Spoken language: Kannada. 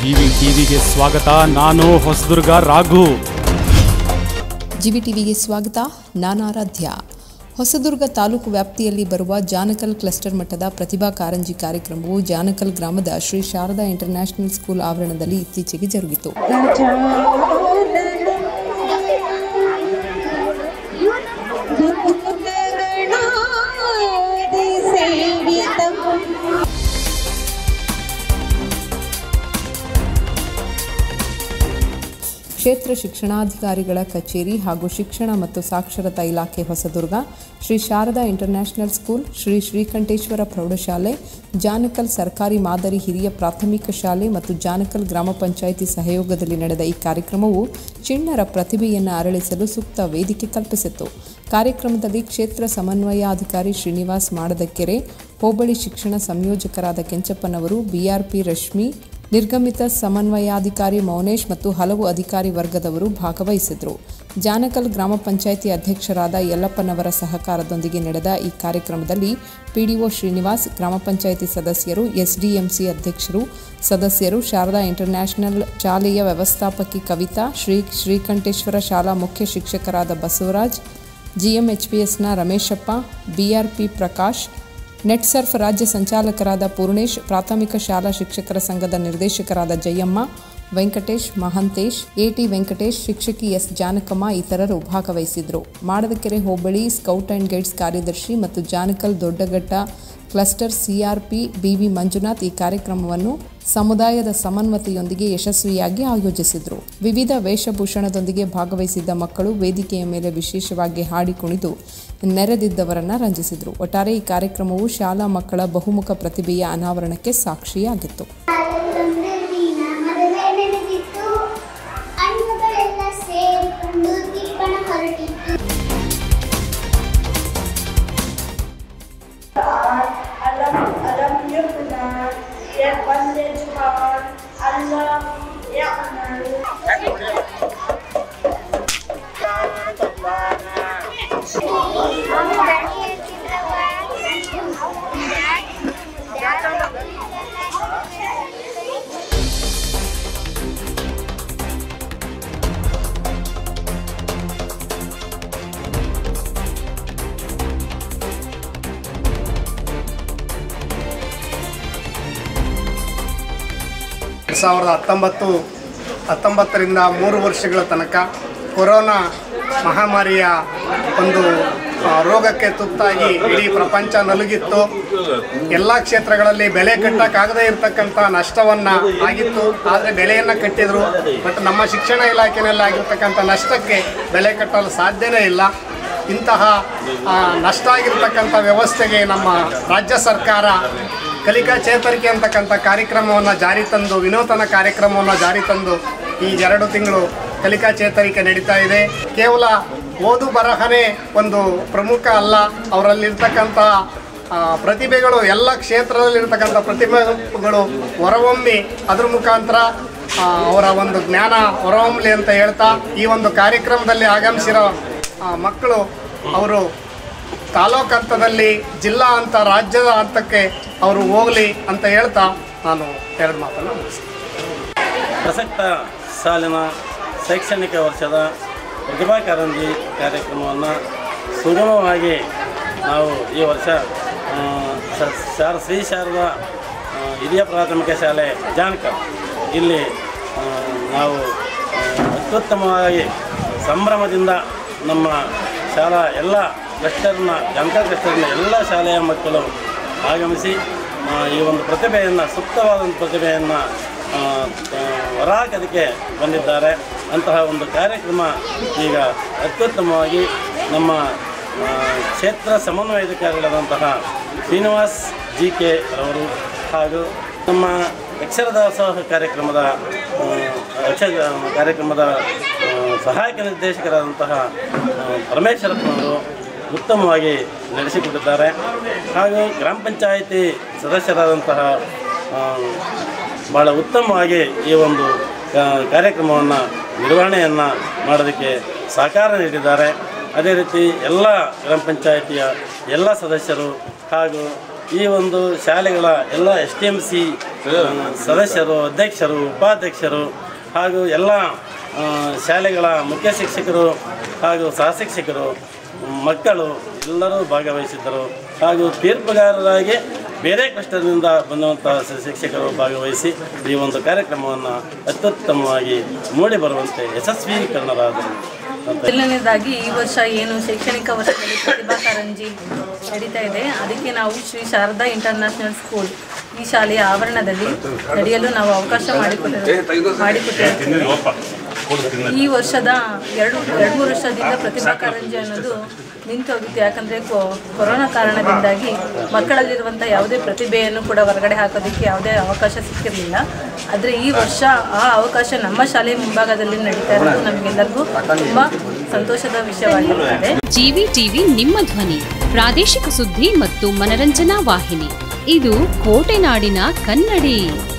ಜಿವಿ ಟಿವಿಗೆ ಸ್ವಾಗತ ನಾನು ಹೊಸದುರ್ಗ ರಾಘು ಜಿವಿ ಟಿವಿಗೆ ಸ್ವಾಗತ ನಾನು ಆರಾಧ್ಯ ಹೊಸದುರ್ಗ ತಾಲೂಕು ವ್ಯಾಪ್ತಿಯಲ್ಲಿ ಬರುವ ಜಾನಕಲ್ ಕ್ಲಸ್ಟರ್ ಮಟ್ಟದ ಪ್ರತಿಭಾ ಕಾರಂಜಿ ಕಾರ್ಯಕ್ರಮವು ಜಾನಕಲ್ ಗ್ರಾಮದ ಶ್ರೀ ಶಾರದಾ ಇಂಟರ್ನ್ಯಾಷನಲ್ ಸ್ಕೂಲ್ ಆವರಣದಲ್ಲಿ ಇತ್ತೀಚೆಗೆ ಜರುಗಿತು ಸೇವಿತಂ ಕ್ಷೇತ್ರ ಶಿಕ್ಷಣಾಧಿಕಾರಿಗಳ ಕಚೇರಿ ಹಾಗೂ ಶಿಕ್ಷಣ ಮತ್ತು ಸಾಕ್ಷರತಾ ಇಲಾಖೆ ಹೊಸದುರ್ಗ ಶ್ರೀ ಶಾರದಾ ಇಂಟರ್ನ್ಯಾಷನಲ್ ಸ್ಕೂಲ್ ಶ್ರೀ ಶ್ರೀಕಂಠೇಶ್ವರ ಪ್ರೌಢಶಾಲೆ ಜಾನಕಲ್ ಸರ್ಕಾರಿ ಮಾದರಿ ಹಿರಿಯ ಪ್ರಾಥಮಿಕ ಶಾಲೆ ಮತ್ತು ಜಾನಕಲ್ ಗ್ರಾಮ ಪಂಚಾಯಿತಿ ಸಹಯೋಗದಲ್ಲಿ ನಡೆದ ಈ ಕಾರ್ಯಕ್ರಮವು ಚಿಣ್ಣರ ಪ್ರತಿಭೆಯನ್ನು ಅರಳಿಸಲು ಸೂಕ್ತ ವೇದಿಕೆ ಕಲ್ಪಿಸಿತ್ತು ಕಾರ್ಯಕ್ರಮದಲ್ಲಿ ಕ್ಷೇತ್ರ ಸಮನ್ವಯಾಧಿಕಾರಿ ಶ್ರೀನಿವಾಸ್ ಮಾಡದಕೆರೆ ಹೋಬಳಿ ಶಿಕ್ಷಣ ಸಂಯೋಜಕರಾದ ಕೆಂಚಪ್ಪನವರು ಬಿಆರ್ಪಿ ರಶ್ಮಿ ನಿರ್ಗಮಿತ ಸಮನ್ವಯಾಧಿಕಾರಿ ಮೌನೇಶ್ ಮತ್ತು ಹಲವು ಅಧಿಕಾರಿ ವರ್ಗದವರು ಭಾಗವಹಿಸಿದರು ಜಾನಕಲ್ ಗ್ರಾಮ ಪಂಚಾಯಿತಿ ಅಧ್ಯಕ್ಷರಾದ ಯಲ್ಲಪ್ಪನವರ ಸಹಕಾರದೊಂದಿಗೆ ನಡೆದ ಈ ಕಾರ್ಯಕ್ರಮದಲ್ಲಿ ಪಿಡಿಒ ಶ್ರೀನಿವಾಸ್ ಗ್ರಾಮ ಪಂಚಾಯಿತಿ ಸದಸ್ಯರು ಎಸ್ಡಿಎಂಸಿ ಅಧ್ಯಕ್ಷರು ಸದಸ್ಯರು ಶಾರದಾ ಇಂಟರ್ನ್ಯಾಷನಲ್ ಶಾಲೆಯ ವ್ಯವಸ್ಥಾಪಕಿ ಕವಿತಾ ಶ್ರೀ ಶ್ರೀಕಂಠೇಶ್ವರ ಶಾಲಾ ಮುಖ್ಯ ಶಿಕ್ಷಕರಾದ ಬಸವರಾಜ್ ಜಿಎಂಎಚ್ಪಿಎಸ್ನ ರಮೇಶಪ್ಪ ಬಿಆರ್ಪಿ ಪ್ರಕಾಶ್ ನೆಟ್ಸರ್ಫ್ ರಾಜ್ಯ ಸಂಚಾಲಕರಾದ ಪೂರ್ಣೇಶ್ ಪ್ರಾಥಮಿಕ ಶಾಲಾ ಶಿಕ್ಷಕರ ಸಂಘದ ನಿರ್ದೇಶಕರಾದ ಜಯಮ್ಮ ವೆಂಕಟೇಶ್ ಮಹಂತೇಶ್ ಎಟಿ ವೆಂಕಟೇಶ್ ಶಿಕ್ಷಕಿ ಎಸ್ ಜಾನಕಮ್ಮ ಇತರರು ಭಾಗವಹಿಸಿದ್ರು ಮಾಡದಕೆರೆ ಹೋಬಳಿ ಸ್ಕೌಟ್ ಆ್ಯಂಡ್ ಗೈಡ್ಸ್ ಕಾರ್ಯದರ್ಶಿ ಮತ್ತು ಜಾನಕಲ್ ದೊಡ್ಡಘಟ್ಟ ಕ್ಲಸ್ಟರ್ ಸಿಆರ್ಪಿ ಬಿವಿ ಮಂಜುನಾಥ್ ಈ ಕಾರ್ಯಕ್ರಮವನ್ನು ಸಮುದಾಯದ ಸಮನ್ವತೆಯೊಂದಿಗೆ ಯಶಸ್ವಿಯಾಗಿ ಆಯೋಜಿಸಿದರು ವಿವಿಧ ವೇಷಭೂಷಣದೊಂದಿಗೆ ಭಾಗವಹಿಸಿದ್ದ ಮಕ್ಕಳು ವೇದಿಕೆಯ ಮೇಲೆ ವಿಶೇಷವಾಗಿ ಹಾಡಿ ಕುಣಿದು ನೆರೆದಿದ್ದವರನ್ನ ರಂಜಿಸಿದರು ಒಟ್ಟಾರೆ ಈ ಕಾರ್ಯಕ್ರಮವು ಶಾಲಾ ಮಕ್ಕಳ ಬಹುಮುಖ ಪ್ರತಿಭೆಯ ಅನಾವರಣಕ್ಕೆ ಸಾಕ್ಷಿಯಾಗಿತ್ತು ದಿನ ಮದುವೆ ನಡೆದಿತ್ತು ಹಣ್ಣುಗಳೆಲ್ಲ ಸೇರಿಕೊಂಡು ದೀಪನ ಹೊರಟಿತ್ತು ألم ألم يكن يقبل جهان ألم يعمل ಎರಡು ಸಾವಿರದ ಹತ್ತೊಂಬತ್ತು ಹತ್ತೊಂಬತ್ತರಿಂದ ಮೂರು ವರ್ಷಗಳ ತನಕ ಕೊರೋನಾ ಮಹಾಮಾರಿಯ ಒಂದು ಆ, ರೋಗಕ್ಕೆ ತುತ್ತಾಗಿ ಇಡೀ ಪ್ರಪಂಚ ನಲುಗಿತ್ತು ಎಲ್ಲ ಕ್ಷೇತ್ರಗಳಲ್ಲಿ ಬೆಲೆ ಕಟ್ಟಕ್ಕಾಗದೇ ಇರತಕ್ಕಂಥ ನಷ್ಟವನ್ನು ಆಗಿತ್ತು ಆದರೆ ಬೆಲೆಯನ್ನು ಕಟ್ಟಿದರು ಬಟ್ ನಮ್ಮ ಶಿಕ್ಷಣ ಇಲಾಖೆಯಲ್ಲಿ ಆಗಿರ್ತಕ್ಕಂಥ ನಷ್ಟಕ್ಕೆ ಬೆಲೆ ಕಟ್ಟಲು ಸಾಧ್ಯನೇ ಇಲ್ಲ ಇಂತಹ ಆ, ನಷ್ಟ ಆಗಿರ್ತಕ್ಕಂಥ ವ್ಯವಸ್ಥೆಗೆ ನಮ್ಮ ರಾಜ್ಯ ಸರ್ಕಾರ ಕಲಿಕಾ ಚೇತರಿಕೆ ಅಂತಕ್ಕಂಥ ಕಾರ್ಯಕ್ರಮವನ್ನು ಜಾರಿ ತಂದು ವಿನೂತನ ಕಾರ್ಯಕ್ರಮವನ್ನು ಜಾರಿ ತಂದು ಈ ಎರಡು ತಿಂಗಳು ಕಲಿಕಾ ಚೇತರಿಕೆ ನಡೀತಾ ಇದೆ ಕೇವಲ ಓದು ಬರಹನೇ ಒಂದು ಪ್ರಮುಖ ಅಲ್ಲ ಅವರಲ್ಲಿರ್ತಕ್ಕಂಥ ಆ, ಪ್ರತಿಭೆಗಳು ಎಲ್ಲ ಕ್ಷೇತ್ರದಲ್ಲಿರ್ತಕ್ಕಂಥ ಪ್ರತಿಭೆಗಳು ಹೊರಹೊಮ್ಮಿ ಅದ್ರ ಮುಖಾಂತರ ಆ, ಅವರ ಒಂದು ಜ್ಞಾನ ಹೊರಹೊಮ್ಮಲಿ ಅಂತ ಹೇಳ್ತಾ ಈ ಒಂದು ಕಾರ್ಯಕ್ರಮದಲ್ಲಿ ಆಗಮಿಸಿರೋ ಆ, ಮಕ್ಕಳು ಅವರು ತಾಲೂಕು ಹಂತದಲ್ಲಿ ಜಿಲ್ಲಾ ಹಂತ ರಾಜ್ಯದ ಹಂತಕ್ಕೆ ಅವರು ಹೋಗಲಿ ಅಂತ ಹೇಳ್ತಾ ನಾನು ಎರಡು ಮಾತನ್ನು ಮುಗಿಸ್ತೀನಿ ಪ್ರಸಕ್ತ ಸಾಲಿನ ಶೈಕ್ಷಣಿಕ ವರ್ಷದ ಪ್ರತಿಭಾ ಕಾರಂಜಿ ಕಾರ್ಯಕ್ರಮವನ್ನು ಸುಗಮವಾಗಿ ನಾವು ಈ ವರ್ಷ ಆ, ಸ- ಶಾರ ಶ್ರೀ ಶಾರದಾ ಆ, ಹಿರಿಯ ಪ್ರಾಥಮಿಕ ಶಾಲೆ ಜಾನಕರ್ ಇಲ್ಲಿ ಆ, ನಾವು ಆ, ಅತ್ಯುತ್ತಮವಾಗಿ ಸಂಭ್ರಮದಿಂದ ನಮ್ಮ ಶಾಲಾ ಎಲ್ಲ ಕ್ಲಸ್ಟರ್ನ ಜಾನಕರ್ ಕ್ಲಸ್ಟರ್ನ ಎಲ್ಲ ಶಾಲೆಯ ಮಕ್ಕಳು ಆಗಮಿಸಿ ಆ, ಈ ಒಂದು ಪ್ರತಿಭೆಯನ್ನು ಸೂಕ್ತವಾದಂಥ ಪ್ರತಿಭೆಯನ್ನು ಹೊರಹಾಕೋದಕ್ಕೆ ಬಂದಿದ್ದಾರೆ ಅಂತಹ ಒಂದು ಕಾರ್ಯಕ್ರಮ ಈಗ ಅತ್ಯುತ್ತಮವಾಗಿ ನಮ್ಮ ಆ, ಕ್ಷೇತ್ರ ಸಮನ್ವಯಾಧಿಕಾರಿಗಳಾದಂತಹ ಶ್ರೀನಿವಾಸ್ ಜಿ ಕೆ ಅವರು ಹಾಗೂ ನಮ್ಮ ಅಕ್ಷರ ದಾಸೋಹ ಕಾರ್ಯಕ್ರಮದ ಆ, ಅಕ್ಷರ ಕಾರ್ಯಕ್ರಮದ ಆ, ಸಹಾಯಕ ನಿರ್ದೇಶಕರಾದಂತಹ ಆ, ಪರಮೇಶ್ವರಪ್ಪನವರು ಉತ್ತಮವಾಗಿ ನಡೆಸಿಕೊಟ್ಟಿದ್ದಾರೆ ಹಾಗೂ ಗ್ರಾಮ ಪಂಚಾಯಿತಿ ಸದಸ್ಯರಾದಂತಹ ಆ, ಭಾಳ ಉತ್ತಮವಾಗಿ ಈ ಒಂದು ಕಾರ್ಯಕ್ರಮವನ್ನು ನಿರ್ವಹಣೆಯನ್ನು ಮಾಡೋದಕ್ಕೆ ಸಹಕಾರ ನೀಡಿದ್ದಾರೆ ಅದೇ ರೀತಿ ಎಲ್ಲ ಗ್ರಾಮ ಪಂಚಾಯಿತಿಯ ಎಲ್ಲ ಸದಸ್ಯರು ಹಾಗೂ ಈ ಒಂದು ಶಾಲೆಗಳ ಎಲ್ಲ ಎಸ್ ಟಿ ಎಮ್ ಸಿ ಸದಸ್ಯರು ಅಧ್ಯಕ್ಷರು ಉಪಾಧ್ಯಕ್ಷರು ಹಾಗೂ ಎಲ್ಲ ಆ, ಶಾಲೆಗಳ ಮುಖ್ಯ ಶಿಕ್ಷಕರು ಹಾಗೂ ಸಹಶಿಕ್ಷಕರು ಮಕ್ಕಳು ಎಲ್ಲರೂ ಭಾಗವಹಿಸಿದ್ದರು ಹಾಗೂ ತೀರ್ಪುಗಾರರಾಗಿ ಬೇರೆ ಕಷ್ಟದಿಂದ ಬಂದಂಥ ಶಿಕ್ಷಕರು ಭಾಗವಹಿಸಿ ಈ ಒಂದು ಕಾರ್ಯಕ್ರಮವನ್ನು ಅತ್ಯುತ್ತಮವಾಗಿ ಮೂಡಿ ಬರುವಂತೆ ಯಶಸ್ವೀಕರಣರಾದರು ಅಂತ ಮೊದಲನೇದಾಗಿ ಈ ವರ್ಷ ಏನು ಶೈಕ್ಷಣಿಕ ವರ್ಷದಲ್ಲಿ ಪ್ರತಿಭಾ ಕಾರಂಜಿ ನಡೀತಾ ಇದೆ ಅದಕ್ಕೆ ನಾವು ಶ್ರೀ ಶಾರದಾ ಇಂಟರ್ನ್ಯಾಷನಲ್ ಸ್ಕೂಲ್ ಈ ಶಾಲೆಯ ಆವರಣದಲ್ಲಿ ನಡೆಯಲು ನಾವು ಅವಕಾಶ ಮಾಡಿಕೊಟ್ಟಿದ್ದೇವೆ ಮಾಡಿಕೊಟ್ಟಿದ್ದೇವೆ ಈ ವರ್ಷದ ಎರಡು ಎರಡು ಮೂರು ವರ್ಷದಿಂದ ಪ್ರತಿಭಾ ಕಾರಂಜಿ ಅನ್ನೋದು ನಿಂತು ಹೋಗಿತ್ತು ಯಾಕಂದರೆ ಕೊರೋನಾ ಕಾರಣದಿಂದಾಗಿ ಮಕ್ಕಳಲ್ಲಿರುವಂಥ ಯಾವುದೇ ಪ್ರತಿಭೆಯನ್ನು ಕೂಡ ಹೊರಗಡೆ ಹಾಕೋದಕ್ಕೆ ಯಾವುದೇ ಅವಕಾಶ ಸಿಕ್ಕಿರಲಿಲ್ಲ ಆದರೆ ಈ ವರ್ಷ ಆ ಅವಕಾಶ ನಮ್ಮ ಶಾಲೆ ಮುಂಭಾಗದಲ್ಲಿ ನಡೀತಾ ಇರೋದು ನಮಗೆಲ್ಲರಿಗೂ ತುಂಬ ಸಂತೋಷದ ವಿಷಯವಾಗಿರುತ್ತದೆ ಜಿವಿ ಟಿವಿ ನಿಮ್ಮ ಧ್ವನಿ ಪ್ರಾದೇಶಿಕ ಸುದ್ದಿ ಮತ್ತು ಮನರಂಜನಾ ವಾಹಿನಿ ಇದು ಕೋಟೆನಾಡಿನ ಕನ್ನಡಿ